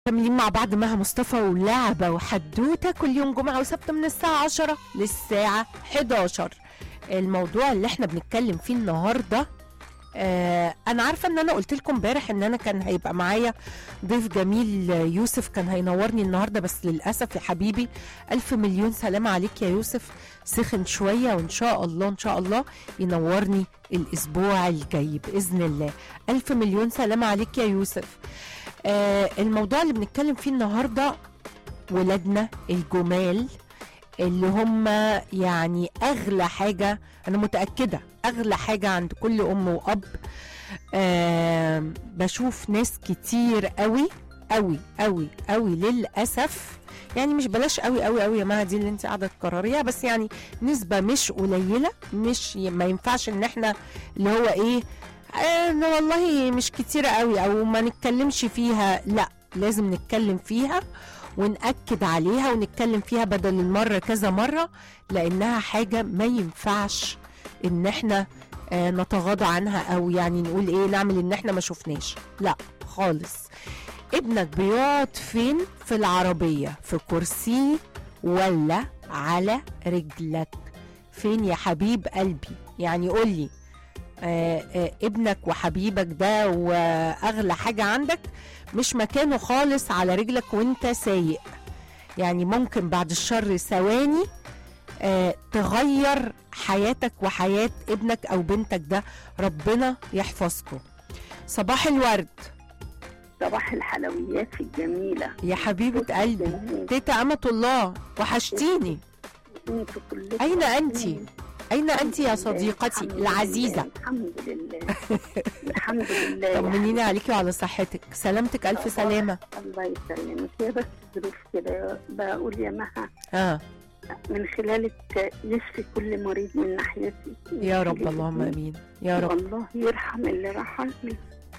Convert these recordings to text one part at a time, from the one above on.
مكملين مع بعض مها مصطفى ولعبة وحدوتة كل يوم جمعة وسبت من الساعة 10 للساعة 11 الموضوع اللي احنا بنتكلم فيه النهاردة آه انا عارفة ان انا قلت لكم امبارح ان انا كان هيبقى معايا ضيف جميل يوسف كان هينورني النهاردة بس للأسف يا حبيبي ألف مليون سلام عليك يا يوسف سخن شوية وإن شاء الله إن شاء الله ينورني الأسبوع الجاي بإذن الله ألف مليون سلام عليك يا يوسف آه الموضوع اللي بنتكلم فيه النهارده ولادنا الجمال اللي هم يعني اغلى حاجه انا متاكده اغلى حاجه عند كل ام واب آه بشوف ناس كتير قوي قوي قوي قوي للاسف يعني مش بلاش قوي قوي قوي يا مها دي اللي انت قاعده تكرريها بس يعني نسبه مش قليله مش ما ينفعش ان احنا اللي هو ايه آه والله مش كتيرة قوي او ما نتكلمش فيها لا لازم نتكلم فيها ونأكد عليها ونتكلم فيها بدل المرة كذا مرة لأنها حاجة ما ينفعش إن احنا آه نتغاضى عنها أو يعني نقول إيه نعمل إن احنا ما شفناش لا خالص ابنك بيقعد فين في العربية في كرسي ولا على رجلك فين يا حبيب قلبي يعني قولي آه آه ابنك وحبيبك ده واغلى حاجه عندك مش مكانه خالص على رجلك وانت سايق يعني ممكن بعد الشر ثواني آه تغير حياتك وحياه ابنك او بنتك ده ربنا يحفظكم صباح الورد صباح الحلويات الجميلة يا حبيبه قلبي جميل. تيتا امه الله وحشتيني انتوا كلكم اين انت عارفين. اين انت يا الحمد صديقتي لله، العزيزه الحمد لله الحمد لله يا طمنيني عليكي وعلى صحتك سلامتك الف سلامه الله يسلمك هي بس ظروف كده بقول يا مها اه من خلالك يشفي كل مريض من ناحيتي يا رب اللهم امين يا رب والله يرحم اللي رحل من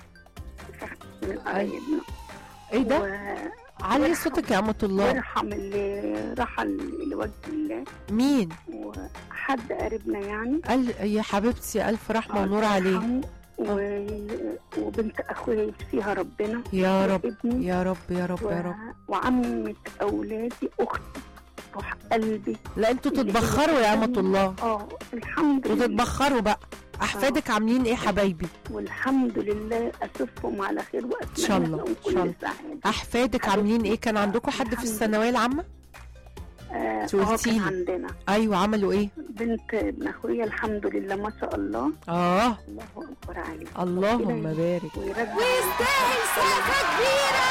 من قرايبنا ايه ده و- علي صوتك يا امه الله ويرحم اللي رحل لوجه الله مين وحد قريبنا يعني قال يا حبيبتي الف رحمه ونور الله عليه يرحمه. و... وبنت اخويا يشفيها ربنا يا رب وابني يا رب يا رب و... يا رب وعمة اولادي اختي روح قلبي لا انتوا تتبخروا يا امه الله اه الحمد انتوا لله تتبخروا بقى احفادك عاملين ايه حبايبي والحمد لله اشوفهم على خير واتمنى إن شاء الله، لهم إن كل شاء الله. سعاده احفادك عاملين ايه كان عندكم حد في الحمد الثانويه العامه اه انتوا آه، كان قلتيلي. عندنا ايوه عملوا ايه بنت ابن اخويا الحمد لله ما شاء الله اه الله اكبر عليه اللهم بارك ويرجع ويستاهل سقفه كبيره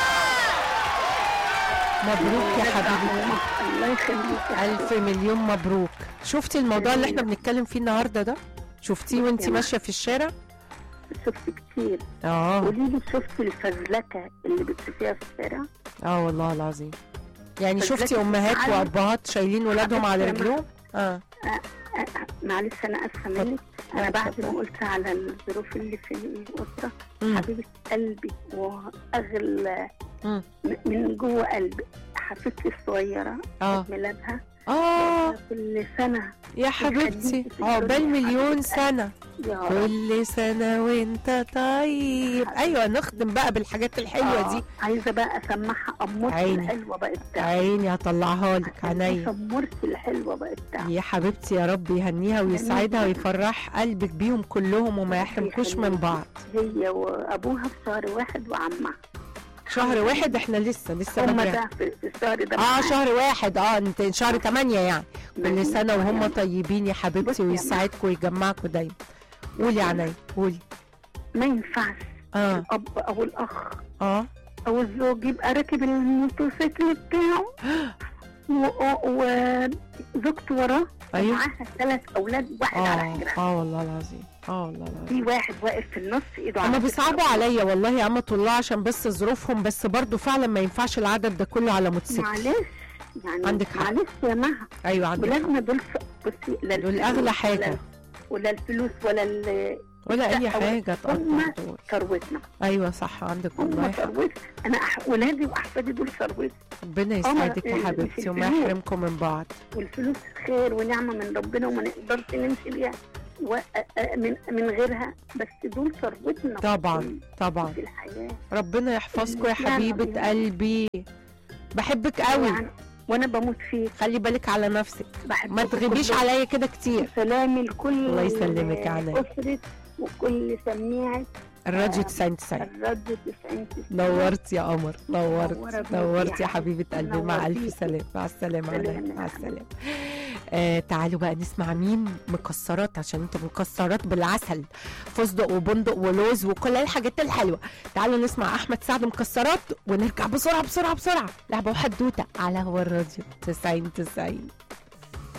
مبروك يا حبيبي الله يخليك يا ألف مليون مبروك شفتي الموضوع اللي احنا بنتكلم فيه النهارده ده شفتيه وانت ماشيه في الشارع شفت كتير اه قولي لي شفت الفزلكه اللي بتشوفيها في الشارع اه والله العظيم يعني فالذات شفتي امهات تعالي. وابهات شايلين ولادهم على حبيبتي رجلهم اه آه، معلش انا اسفه منك انا بعد ما قلت على الظروف اللي في الاسره مم. حبيبه قلبي واغلى مم. م- من جوه قلبي حفيدتي الصغيره اه ميلادها اه كل سنه يا حبيبتي يخليكي في عقبال الدنيا مليون حبيبة سنه يا رب كل سنه وانت طيب ايوه نخدم بقى بالحاجات الحلوه دي آه، عايزه بقى اسمعها امورتي عيني. الحلوه بقى بتاعتي عيني هطلعها لك عينيا امورتي الحلوه بقى بتاعتي يا حبيبتي يا رب يهنيها ويسعدها ويفرح قلبك بيهم كلهم وما يحرمكوش من بعض هي وابوها في شهر واحد وعمها شهر واحد احنا لسه لسه هم بدري ده في في الشهر ده اه معايا. شهر واحد اه انت شهر تمانية يعني كل يعني سنة وهم يعني طيبين يا حبيبتي بصي يا ويسعدكم ويجمعكم دايما قولي عينيا قولي ما ينفعش اه الاب او الاخ اه او الزوج يبقى راكب الموتوسيكل بتاعه وزوجته وراه ايوه ومعاها ثلاث اولاد واحد على اه حجرها اه والله العظيم اه والله العظيم في واحد واقف في النص ايده هما على بيصعبوا كتفه. عليا والله يا أمة الله عشان بس ظروفهم بس برضو فعلا ما ينفعش العدد ده كله على موتوسيكل معلش يعني عندك حق. معلش يا مها ايوه عندك حق. ولادنا دول ف- بصي لا دول الفلوس اغلى ولا- حاجة ولا الفلوس ولا ال- ولا اي لا، حاجة تقطع هم دول ثروتنا ايوه صح عندك والله هم حق ثروتي انا أح... ولادي واحفادي دول ثروتي ربنا هما يسعدك يا مش حبيبتي وما الفلوس. يحرمكم من بعض والفلوس خير ونعمه من ربنا وما نقدرش نمشي بيها و... آه، من من غيرها بس دول ثروتنا طبعا في- طبعا في الحياه ربنا يحفظكم يا لا، حبيبة ربنا. قلبي بحبك قوي يعني وانا بموت فيك خلي بالك على نفسك بحبك ما تغيبيش عليا كده كتير سلامي لكل الله يسلمك يا عناية. أسرة وكل سميعة الراديو آه، 90 90 الراديو 90 نورت يا قمر نورت منورة بيك نورت يا يا حبيبة حبيبتي، قلبي مع نور ألف بيكي. سلام مع السلامة سلام عليك يا مع حبيبتي. السلامة آه تعالوا بقى نسمع مين مكسرات عشان انتوا مكسرات بالعسل فستق وبندق ولوز وكل الحاجات الحلوة تعالوا نسمع أحمد سعد مكسرات ونرجع بسرعة بسرعة بسرعة لعبة وحدوتة على هو الراديو 90 90